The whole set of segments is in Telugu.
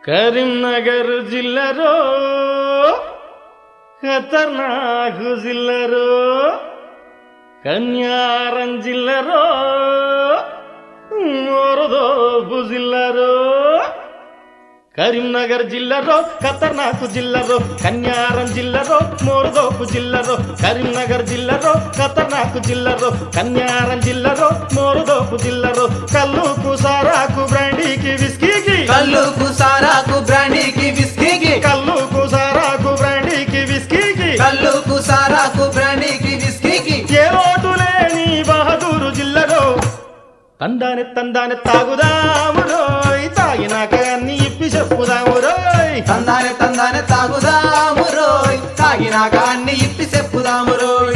కరీంనగర్ జిల్లాలో ఖతర్నాక్ జిల్లాలో కన్యారం జిల్లాలో మోరదోపు జిల్లాలో కరీంనగర్ జిల్లాలో ఖతర్నాక్ జిల్లాలో కన్యారం జిల్లాలో మోరదోపు జిల్లాలో కరీంనగర్ జిల్లాలో ఖతర్నాక్ జిల్లాలో కన్యారం జిల్లాలో మోరదోపు జిల్లాలో కల్లుకు సారాకు బ్రాండీకి విస్కీకి కల్లుకు సారాకు బ్రాండీకి విస్కీకి కల్లుకు సారాకు బ్రాండీకి విస్కీకి కల్లుకు సారాకు బ్రాండీకి విస్కీకి ఏ లోటు లేని బహదూరు జిల్లాలో తందాని తందాని తాగుదాము రోయ్ తాగినాక అన్ని ఇప్పి చెప్పుదాము రోయ్ తందానే తందానే తాగుదాము రోయ్ తాగినాక అన్ని ఇప్పి చెప్పుదాము రోయ్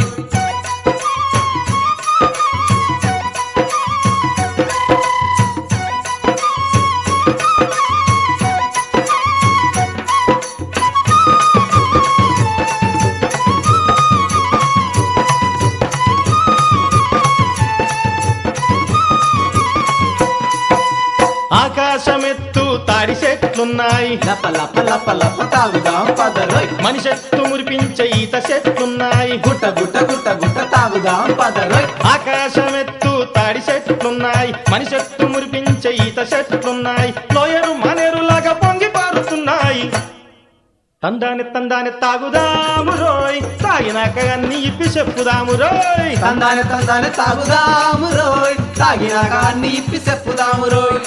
ఆకాశమెత్తు తాడి చెట్లున్నాయి లప లప లప లప తాగుదాం పదరోయ్ మనిషెత్తు మురిపించే ఈత చెట్లున్నాయి గుట్ట గుట్ట గుట్ట గుట్ట తాగుదాం పదరోయ్ ఆకాశమెత్తు తాడి చెట్లున్నాయి మనిషెత్తు మురిపించే ఈత చెట్లున్నాయి లోయరు మానేరులాగా పొంగి పారుతున్నాయి తందాని తందాని తాగుదాము రోయ్ తాగినాక అన్ని ఇప్పి చెప్పుదాము రోయ్ తందానే తందానే తాగుదాము రోయ్ తాగినాక అన్ని ఇప్పి చెప్పుదాము రోయ్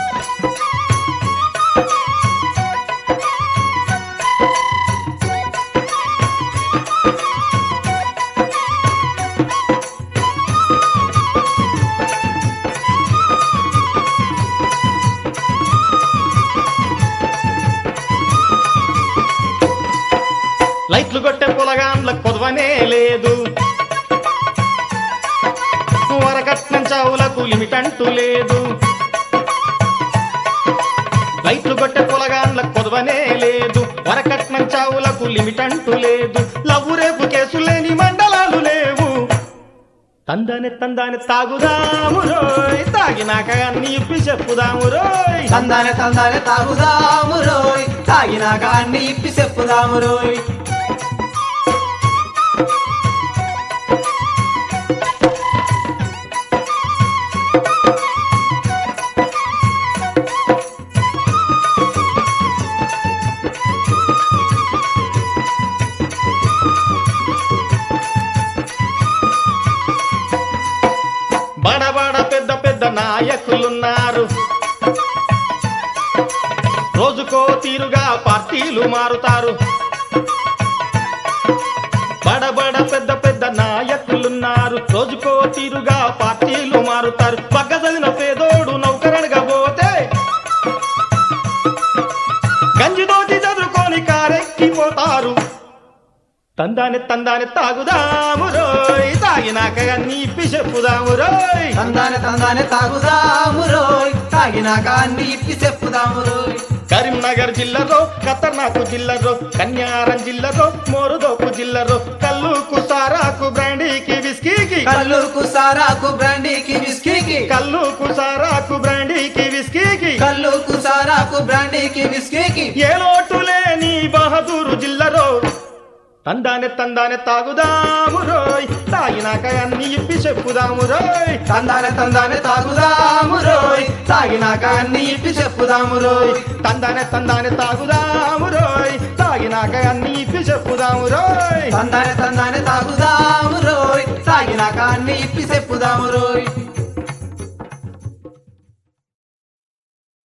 లైట్లు కొట్టే పొలగాండ్ల కొదవనే లేదు వరకట్నం చావులకు లిమిట్ అంటూ లేదు లైట్లు కొట్టే పొలగాండ్ల కొదవనే లేదు వరకట్నం చావులకు లిమిట్ అంటూ లేదు లవ్వు రేపు కేసు లేని మండలాలు లేవు తందాని తందాని తాగుదాము రోయ్ తాగినాక అన్ని ఇప్పి చెప్పుదాము రోయ్ తందానే తందానే తాగుదాము రోయ్ తాగినాక అన్ని ఇప్పి చెప్పుదాము రోయ్ బడబడ పెద్ద పెద్ద నాయకులున్నారు రోజుకో తీరుగా పార్టీలు మారుతారు బడబడ పెద్ద పెద్ద నాయకులున్నారు రోజుకో తీరుగా పార్టీలు మారుతారు పగ్గదలిన పేదోడు నౌకరణగా పోతే గంజిదోటి చదువుకొని కారెక్కిపోతారు తందాని తందాని తాగుదాము రోయ్ తాగినాక అన్ని ఇప్పి చెప్పుదాము రోయ్ తందానే తందానే తాగుదాము రోయ్ తాగినాక అన్ని ఇప్పి చెప్పుదాము రోయ్ కరీంనగర్ జిల్లాలో ఖతర్నాకు జిల్లాలో కన్యారం జిల్లాలో మోరుదోపు జిల్లాలో కల్లుకు సారాకు బ్రాండీకి విస్కీకి కల్లుకు సారాకు బ్రాండీకి విస్కీకి కల్లుకు సారాకు బ్రాండీకి విస్కీకి కల్లుకు సారాకు బ్రాండీకి విస్కీకి ఏ లోటు లేని బహదూరు జిల్లాలో తందానే తందానే తాగుదాము రోయ్ తాగినాక అన్ని ఇప్పి చెప్పుదాము రోయ్ తందానే తందానే తాగుదాము రోయ్ తాగినాక అన్ని ఇప్పి చెప్పుదాము రోయ్ తందానే తందానే తాగుదాము రోయ్ తాగినాక అన్ని ఇప్పి చెప్పుదాము రోయ్ తందానే తందానే తాగు